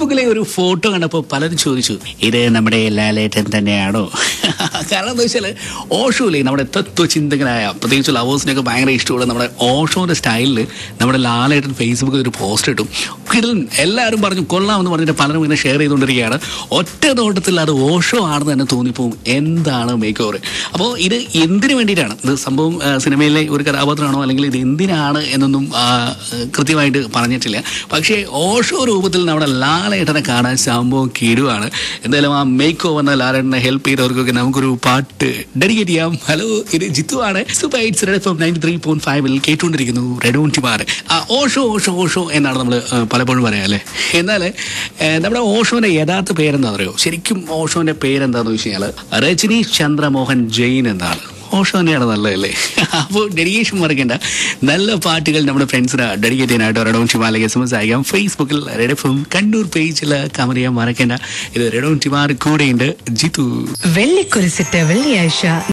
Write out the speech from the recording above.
ഫേസ്ബുക്കിലെ ഒരു ഫോട്ടോ കണ്ടപ്പോൾ പലരും ചോദിച്ചു ഇത് നമ്മുടെ ലാലേട്ടൻ തന്നെയാണോ കാരണം എന്താ വെച്ചാൽ ഓഷോയിലെ നമ്മുടെ തത്വചിന്തകനായ പ്രത്യേകിച്ച് ലവേഴ്സിനൊക്കെ ഭയങ്കര ഇഷ്ടമുള്ള നമ്മുടെ ഓഷോന്റെ സ്റ്റൈലിൽ നമ്മുടെ ലാലേട്ടൻ ഫേസ്ബുക്കിൽ ഒരു പോസ്റ്റ് ഇട്ടു കിടൽ എല്ലാവരും പറഞ്ഞു കൊള്ളാമെന്ന് പറഞ്ഞിട്ട് പലരും ഇങ്ങനെ ഷെയർ ചെയ്തുകൊണ്ടിരിക്കുകയാണ് ഒറ്റ നോട്ടത്തിൽ അത് ഓഷോ ആണെന്ന് തന്നെ തോന്നിപ്പോവും എന്താണ് മേക്ക് ഓവർ അപ്പോൾ ഇത് എന്തിനു വേണ്ടിയിട്ടാണ് ഇത് സംഭവം ആ, സിനിമയിലെ ഒരു കഥാപാത്രമാണോ അല്ലെങ്കിൽ ഇത് എന്തിനാണ് എന്നൊന്നും ആ, കൃത്യമായിട്ട് പറഞ്ഞിട്ടില്ല പക്ഷേ ഓഷോ രൂപത്തിൽ നമ്മുടെ ലാലേട്ടനെ കാണാൻ സംഭവം കിടുവാണ് എന്തായാലും ആ മേക്ക് ഓവറിന് ലാലേട്ടനെ ഹെൽപ്പ് ചെയ്തവർക്കൊക്കെ നമുക്കൊരു പാട്ട് ഡെഡിക്കേറ്റ് ചെയ്യാം ഹലോ ഇത് ജിത്തു ആണ് super eights red F ninety three point ഫൈവിൽ കേട്ടുകൊണ്ടിരിക്കുന്നു റെഡോൺ ടിമാർ ആ ഓഷോ ഓഷോ ഓഷോ എന്നാണ് നമ്മൾ പലപ്പോഴും പറയാം അല്ലേ എന്നാൽ നമ്മുടെ ഓഷോന്റെ യഥാർത്ഥ പേരെന്താ അറിയോ ശരിക്കും ഓഷോന്റെ പേരെന്താന്ന് വെച്ച് കഴിഞ്ഞാൽ രജനീഷ് ചന്ദ്രമോഹൻ ജെയിൻ എന്നാണ് ഓഷോ തന്നെയാണ് നല്ലതല്ലേ അപ്പോൾ ഡെഡിക്കേഷൻ മറക്കേണ്ട നല്ല പാട്ടുകൾ നമ്മുടെ ഫ്രണ്ട്സിന് ഡെഡിക്കേറ്റ് ചെയ്യാനായിട്ട് റെഡോൺ ടിമാലേക്ക് എസ് എം എസ് അയക്കാം ഫേസ്ബുക്കിൽ റെഡഫും കണ്ണൂർ പേജിൽ കമന്റ് ചെയ്യാൻ മറക്കേണ്ട ഇത് റെഡോൺ ടിമാർ കൂടെയുണ്ട് ജിത്തു വെള്ളിക്കുരിശിട്ട് വെള്ളിയാഴ്ച